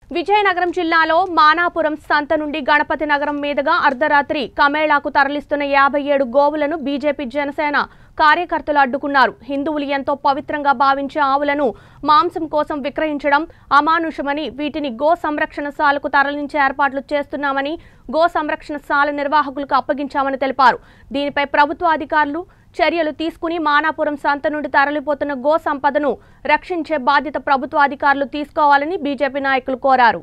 విజయనగరం జిల్లాలో మానాపురం సంత నుండి గణపతి నగరం మీదుగా అర్ధరాత్రి కమేళాకు తరలిస్తున్న యాభై ఏడు గోవులను బీజేపీ జనసేన కార్యకర్తలు అడ్డుకున్నారు హిందువులు ఎంతో పవిత్రంగా భావించే ఆవులను మాంసం కోసం విక్రయించడం అమానుషమని వీటిని గో సంరక్షణశాలకు తరలించే ఏర్పాట్లు చేస్తున్నామని గో సంరక్షణశాల నిర్వాహకులకు అప్పగించామని తెలిపారు దీనిపై ప్రభుత్వ అధికారులు చర్యలు తీసుకుని మానాపురం సంత నుండి తరలిపోతున్న గో సంపదను రక్షించే బాధ్యత ప్రభుత్వ అధికారులు తీసుకోవాలని బీజేపీ నాయకులు కోరారు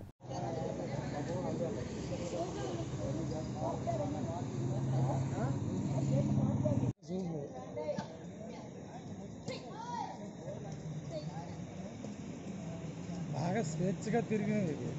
బాగా స్వేచ్ఛగా తిరిగినది ఇది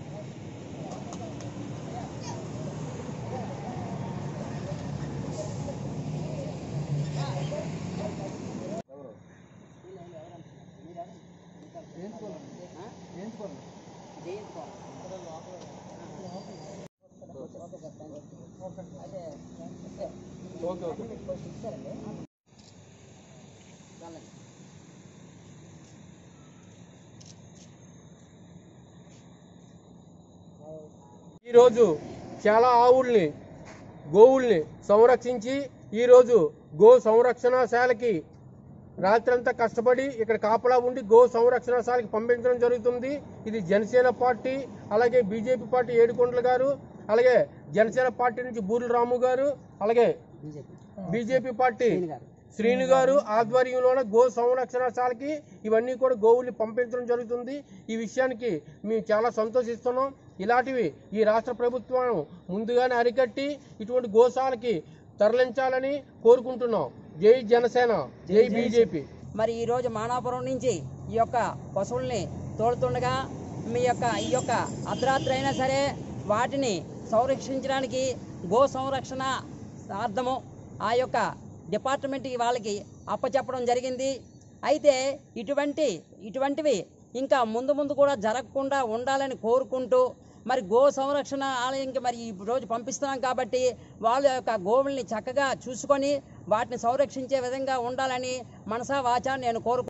ఈరోజు చాలా ఆవుల్ని గోవుల్ని సంరక్షించి ఈరోజు గో సంరక్షణశాలకి రాత్రంతా కష్టపడి ఇక్కడ కాపలా ఉండి గో సంరక్షణశాలకి పంపించడం జరుగుతుంది ఇది జనసేన పార్టీ అలాగే బీజేపీ పార్టీ ఏడుకొండల గారు అలాగే జనసేన పార్టీ నుంచి బూర్ల రాము గారు అలాగే బీజేపీ పార్టీ శ్రీను గారు ఆధ్వర్యంలోన గో సంరక్షణశాలకి ఇవన్నీ కూడా గోవుల్ని పంపించడం జరుగుతుంది ఈ విషయానికి మేము చాలా సంతోషిస్తున్నాం ఇలాంటివి ఈ రాష్ట్ర ప్రభుత్వం ముందుగానే అరికట్టి ఇటువంటి గోశాలకి తరలించాలని కోరుకుంటున్నాం జై జనసేన జై బీజేపీ మరి ఈ రోజు మానాపురం నుంచి ఈ యొక్క పశువుల్ని తోలుతుండగా మీ యొక్క ఈ యొక్క అర్ధరాత్రి అయినా సరే వాటిని సంరక్షించడానికి గో సంరక్షణ అర్థము ఆ యొక్క డిపార్ట్మెంట్కి వాళ్ళకి అప్పచెప్పడం జరిగింది అయితే ఇటువంటి ఇటువంటివి ఇంకా ముందు ముందు కూడా జరగకుండా ఉండాలని కోరుకుంటూ మరి గో సంరక్షణ ఆలయంకి మరి ఈ రోజు పంపిస్తున్నాం కాబట్టి వాళ్ళ యొక్క గోవుల్ని చక్కగా చూసుకొని వాటిని సంరక్షించే విధంగా ఉండాలని మనసా వాచా నేను కోరుకు